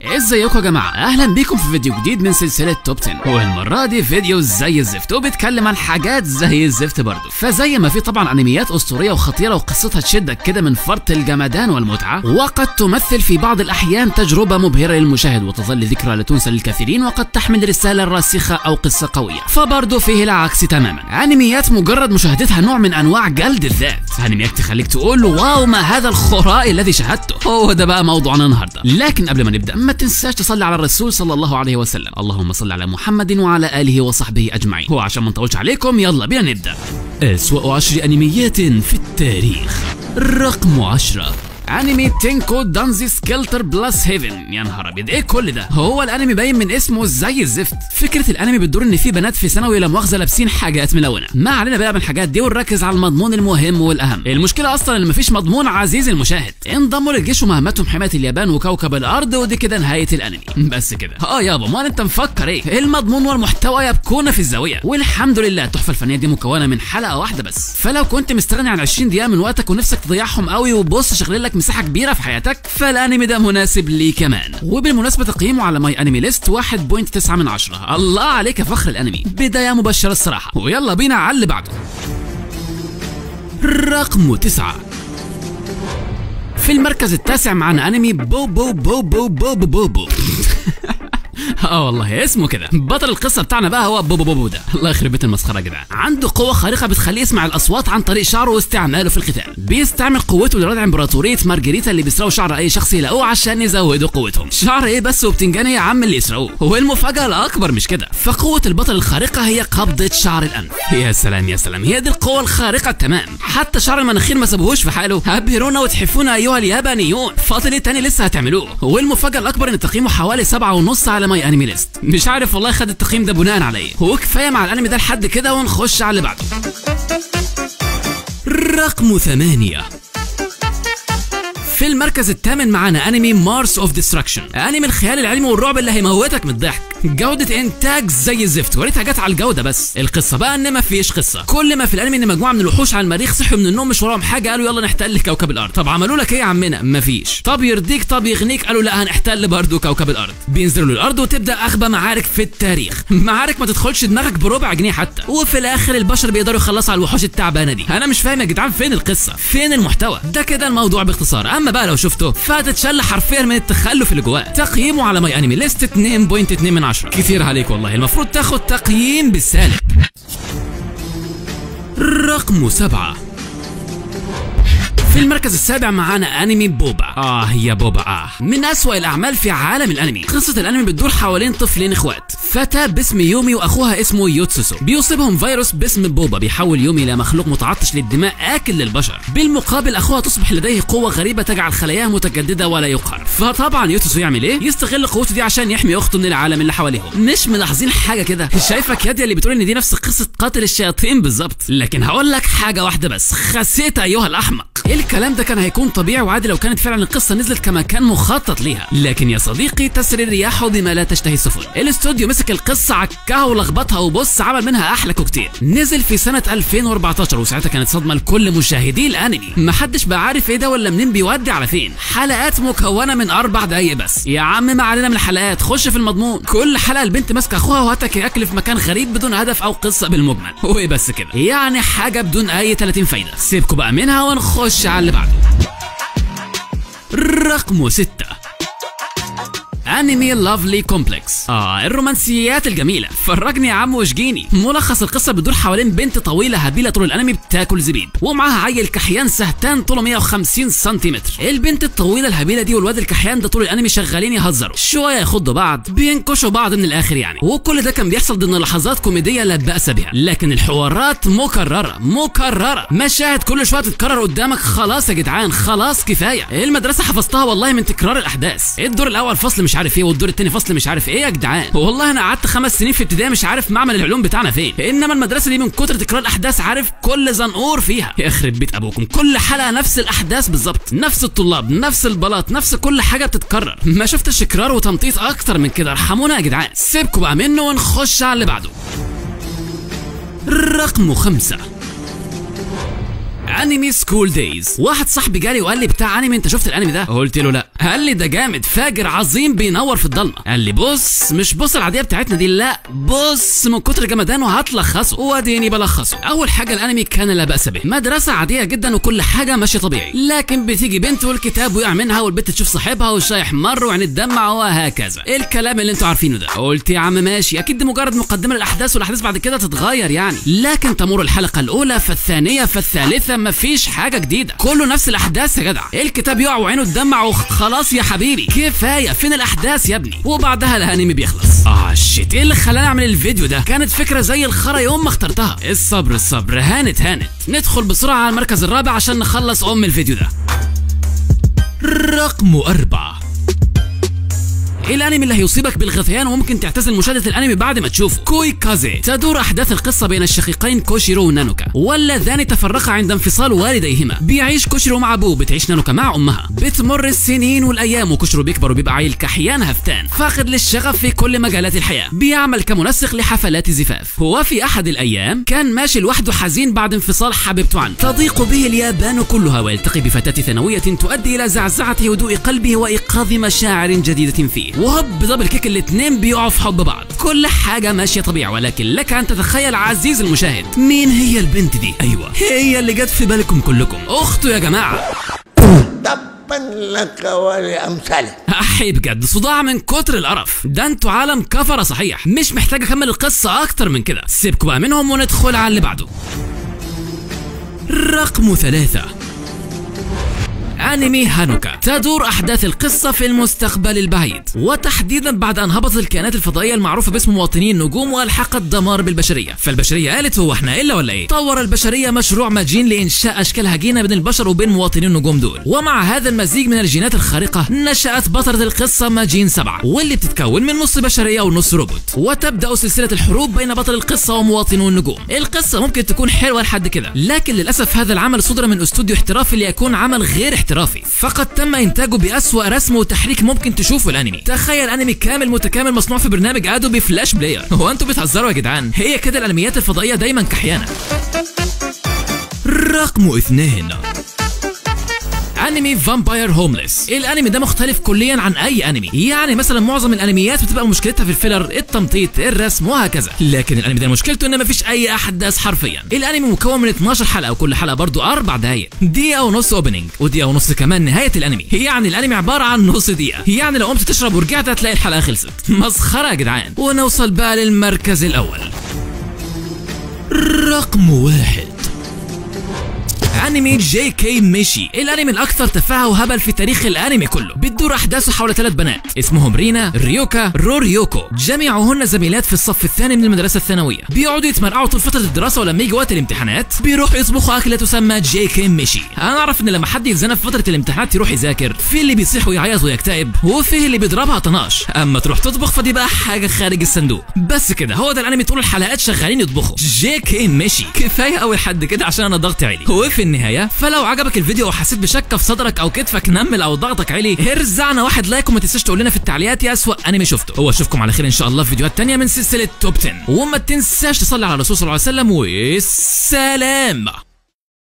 ازيكم يا جماعه اهلا بيكم في فيديو جديد من سلسله توب 10 والمره دي فيديو زي الزفت وبيتكلم عن حاجات زي الزفت برضه فزي ما في طبعا انميات اسطوريه وخطيره وقصتها تشدك كده من فرط الجمدان والمتعه وقد تمثل في بعض الاحيان تجربه مبهره للمشاهد وتظل ذكرى لا تنسى للكثيرين وقد تحمل رساله راسخه او قصه قويه فبرضه فيه العكس تماما انميات مجرد مشاهدتها نوع من انواع جلد الذات انميات تخليك تقول واو ما هذا الخراء الذي شاهدته هو ده بقى موضوعنا النهارده لكن قبل ما نبدا ما تنساش تصلي على الرسول صلى الله عليه وسلم اللهم صل على محمد وعلى اله وصحبه اجمعين وعشان ما نطولش عليكم يلا بينا نبدا اسوأ عشر انميات في التاريخ رقم عشرة انمي تينكو دانزي سكيلتر بلس هيفن يا نهار ابيض ايه كل ده هو الانمي باين من اسمه زي الزفت فكره الانمي بتدور ان في بنات في ثانوي لا مؤاخذه لابسين حاجات ملونه ما علينا بقى من الحاجات دي ونركز على المضمون المهم والاهم المشكله اصلا ان مفيش مضمون عزيزي المشاهد انضموا للجيش ومهمتهم حمايه اليابان وكوكب الارض ودي كده نهايه الانمي بس كده اه يابا ما انت مفكر ايه المضمون والمحتوى يبكون في الزاويه والحمد لله التحفه الفنيه دي مكونه من حلقه واحده بس فلو كنت مستغني عن 20 دقيقه من وقتك ونفسك تضيعهم قوي وبص شغل لك مساحه كبيره في حياتك فالانمي ده مناسب لي كمان وبالمناسبه تقييمه على ماي انمي ليست 1.9 من 10 الله عليك يا فخر الانمي بدايه مبشره الصراحه ويلا بينا على اللي بعده رقم تسعة في المركز التاسع معنا انمي بو بو بو بو بو بو بو, بو. اه والله اسمه كده بطل القصه بتاعنا بقى هو بوبو بوبو ده الله يخرب بيت المسخره يا جدعان عنده قوه خارقه بتخليه يسمع الاصوات عن طريق شعره واستعماله في القتال بيستعمل قوته لردع امبراطوريه مارجريتا اللي بيسرقوا شعر اي شخص يلاقوه عشان يزودوا قوتهم شعر ايه بس وبتنجان يا عم اللي يسرقوه والمفاجاه الاكبر مش كده فقوه البطل الخارقه هي قبضه شعر الانف يا سلام يا سلام هي دي القوه الخارقه التمام حتى شعر المناخير ما سابوهوش في حاله ابهرونا وتحفونا ايها اليابانيون فاضل ايه تاني لسه هتعملوه والمفاجاه الاكبر ان تقييمه حوالي سبعة ونص على ماي انمي ليست مش عارف والله خد التقييم ده بناء على ايه وكفايه مع الانمي ده لحد كده ونخش على اللي بعده رقم ثمانية في المركز الثامن معانا انمي مارس اوف ديستراكشن انمي الخيال العلمي والرعب اللي هيموتك من الضحك جودة انتاج زي الزفت وريتها جت على الجودة بس القصة بقى ان مفيش قصة كل ما في الانمي ان مجموعة من الوحوش على المريخ صحوا من النوم مش وراهم حاجة قالوا يلا نحتل كوكب الارض طب عملوا لك ايه يا عمنا مفيش طب يرضيك طب يغنيك قالوا لا هنحتل برضه كوكب الارض بينزلوا للارض وتبدا اغبى معارك في التاريخ معارك ما تدخلش دماغك بربع جنيه حتى وفي الاخر البشر بيقدروا يخلصوا على الوحوش التعبانة دي انا مش فاهم يا جدعان فين القصة فين المحتوى ده كده الموضوع باختصار اما بقى لو شفته فهتتشل حرفيا من التخلف اللي جواه تقييمه على ماي انمي ليست 2.2 من 10 كتير عليك والله المفروض تاخد تقييم بالسالب رقم سبعة في المركز السابع معانا انمي بوبا اه يا بوبا اه من اسوأ الاعمال في عالم الانمي قصة الانمي بتدور حوالين طفلين اخوات فتاة باسم يومي واخوها اسمه يوتسوسو بيصيبهم فيروس باسم بوبا بيحول يومي الى مخلوق متعطش للدماء اكل للبشر بالمقابل اخوها تصبح لديه قوة غريبة تجعل خلاياه متجددة ولا يقهر فطبعا يوتسوسو يعمل ايه يستغل قوته دي عشان يحمي اخته من العالم اللي حواليهم مش ملاحظين حاجة كده شايفك ياديا اللي بتقول ان دي نفس قصة قاتل الشياطين بالظبط لكن هقول لك حاجة واحدة بس خسيت ايها الاحمق الكلام ده كان هيكون طبيعي وعادي لو كانت فعلا القصه نزلت كما كان مخطط ليها لكن يا صديقي تسري الرياح بما لا تشتهي السفن الاستوديو مسك القصه عكها ولخبطها وبص عمل منها احلى كوكتيل نزل في سنه 2014 وساعتها كانت صدمه لكل مشاهدي الانمي محدش بقى عارف ايه ده ولا منين بيودي على فين حلقات مكونه من اربع دقايق بس يا عم ما علينا من الحلقات خش في المضمون كل حلقه البنت ماسكه اخوها وهتك اكل في مكان غريب بدون هدف او قصه بالمجمل وايه بس كده يعني حاجه بدون اي 30 فايده سيبكوا بقى منها ونخش على اللي بعده رقم ستة انمي لافلي كومبلكس اه الرومانسيات الجميله فرجني يا عم واشجيني ملخص القصه بتدور حوالين بنت طويله هبيله طول الانمي بتاكل زبيب ومعاها عيل كحيان سهتان طوله 150 سنتيمتر البنت الطويله الهبيله دي والواد الكحيان ده طول الانمي شغالين يهزروا شويه يخضوا بعض بينكشوا بعض من الاخر يعني وكل ده كان بيحصل ضمن لحظات كوميديه لا باس بها لكن الحوارات مكرره مكرره مشاهد كل شويه تتكرر قدامك خلاص يا جدعان خلاص كفايه المدرسه حفظتها والله من تكرار الاحداث الدور الاول فصل مش عارف ايه والدور التاني فصل مش عارف ايه يا جدعان والله انا قعدت خمس سنين في ابتدائي مش عارف معمل العلوم بتاعنا فين انما المدرسه دي من كتر تكرار الاحداث عارف كل زنقور فيها يخرب بيت ابوكم كل حلقه نفس الاحداث بالظبط نفس الطلاب نفس البلاط نفس كل حاجه بتتكرر ما شفتش تكرار وتمطيط اكتر من كده ارحمونا يا جدعان سيبكوا بقى منه ونخش على اللي بعده رقم خمسة انمي سكول دايز واحد صاحبي جالي وقال لي بتاع انمي انت شفت الانمي ده قلت له لا قال لي ده جامد فاجر عظيم بينور في الضلمه قال لي بص مش بص العاديه بتاعتنا دي لا بص من كتر جمدانه هتلخصه واديني بلخصه اول حاجه الانمي كان لا باس به مدرسه عاديه جدا وكل حاجه ماشيه طبيعي لكن بتيجي بنت والكتاب وقع منها والبنت تشوف صاحبها والشاي يحمر وعين تدمع وهكذا الكلام اللي انتوا عارفينه ده قلت يا عم ماشي اكيد دي مجرد مقدمه للاحداث والاحداث بعد كده تتغير يعني لكن تمر الحلقه الاولى فالثانيه فالثالثه مفيش حاجه جديده كله نفس الاحداث يا جدع الكتاب يقع وعينه تدمع وخلاص يا حبيبي كفايه فين الاحداث يا ابني وبعدها الانمي بيخلص اه شيت ايه اللي خلاني اعمل الفيديو ده كانت فكره زي الخرا يوم ما اخترتها الصبر الصبر هانت هانت ندخل بسرعه على المركز الرابع عشان نخلص ام الفيديو ده رقم أربعة ايه الانمي اللي هيصيبك بالغثيان وممكن تعتزل مشاهده الانمي بعد ما تشوفه كوي كازي تدور احداث القصه بين الشقيقين كوشيرو ونانوكا واللذان تفرقا عند انفصال والديهما بيعيش كوشيرو مع ابوه بتعيش نانوكا مع امها بتمر السنين والايام وكوشيرو بيكبر وبيبقى عيل كحيان هفتان فاقد للشغف في كل مجالات الحياه بيعمل كمنسق لحفلات زفاف هو في احد الايام كان ماشي لوحده حزين بعد انفصال حبيبته عنه تضيق به اليابان كلها ويلتقي بفتاه ثانويه تؤدي الى زعزعه هدوء قلبه وايقاظ مشاعر جديده فيه وهوب دبل كيك الاتنين بيقعوا في حب بعض كل حاجة ماشية طبيعي ولكن لك أن تتخيل عزيز المشاهد مين هي البنت دي أيوة هي اللي جت في بالكم كلكم أخته يا جماعة تبا لك ولأمثالك أحي بجد صداع من كتر القرف ده انتوا عالم كفرة صحيح مش محتاج أكمل القصة أكتر من كده سيبكوا بقى منهم وندخل على اللي بعده رقم ثلاثة انمي هانوكا تدور احداث القصه في المستقبل البعيد وتحديدا بعد ان هبطت الكائنات الفضائيه المعروفه باسم مواطنين النجوم والحقت دمار بالبشريه فالبشريه قالت هو احنا الا ولا ايه طور البشريه مشروع ماجين لانشاء اشكال هجينه بين البشر وبين مواطنين النجوم دول ومع هذا المزيج من الجينات الخارقه نشات بطله القصه ماجين سبعة واللي بتتكون من نص بشريه ونص روبوت وتبدا سلسله الحروب بين بطل القصه ومواطنو النجوم القصه ممكن تكون حلوه لحد كده لكن للاسف هذا العمل صدر من استوديو احترافي ليكون عمل غير احترافي فقد تم انتاجه باسوا رسم وتحريك ممكن تشوفه الانمي تخيل انمي كامل متكامل مصنوع في برنامج ادوبي فلاش بلاير هو انتوا بتهزروا يا جدعان هي كده الانميات الفضائيه دايما كحيانه رقم اثنين انمي فامباير هومليس الانمي ده مختلف كليا عن اي انمي يعني مثلا معظم الانميات بتبقى مشكلتها في الفيلر التمطيط الرسم وهكذا لكن الانمي ده مشكلته ان مفيش اي احداث حرفيا الانمي مكون من 12 حلقه وكل حلقه برضو اربع دقايق دقيقه ونص اوبننج ودقيقه ونص كمان نهايه الانمي يعني الانمي عباره عن نص دقيقه يعني لو قمت تشرب ورجعت هتلاقي الحلقه خلصت مسخره يا جدعان ونوصل بقى للمركز الاول رقم واحد انمي جي كي ميشي الانمي الاكثر تفاهه وهبل في تاريخ الانمي كله بتدور احداثه حول ثلاث بنات اسمهم رينا ريوكا روريوكو جميعهن زميلات في الصف الثاني من المدرسه الثانويه بيقعدوا يتمرقعوا طول فتره الدراسه ولما يجي وقت الامتحانات بيروحوا يطبخوا اكله تسمى جي كي ميشي انا اعرف ان لما حد يتزنق في فتره الامتحانات يروح يذاكر في اللي بيصيح ويعيط ويكتئب وفي اللي بيضربها طناش اما تروح تطبخ فدي بقى حاجه خارج الصندوق بس كده هو ده الانمي طول الحلقات شغالين يطبخوا جي كي ميشي كفايه اول حد كده عشان انا ضغطي عالي وفي النهايه فلو عجبك الفيديو وحسيت بشكه في صدرك او كتفك نمل او ضغطك عالي ارزعنا واحد لايك وما تنساش تقول لنا في التعليقات يا اسوأ انمي شفته هو اشوفكم على خير ان شاء الله في فيديوهات تانية من سلسله توب 10 وما تنساش تصلي على الرسول صلى الله عليه وسلم والسلام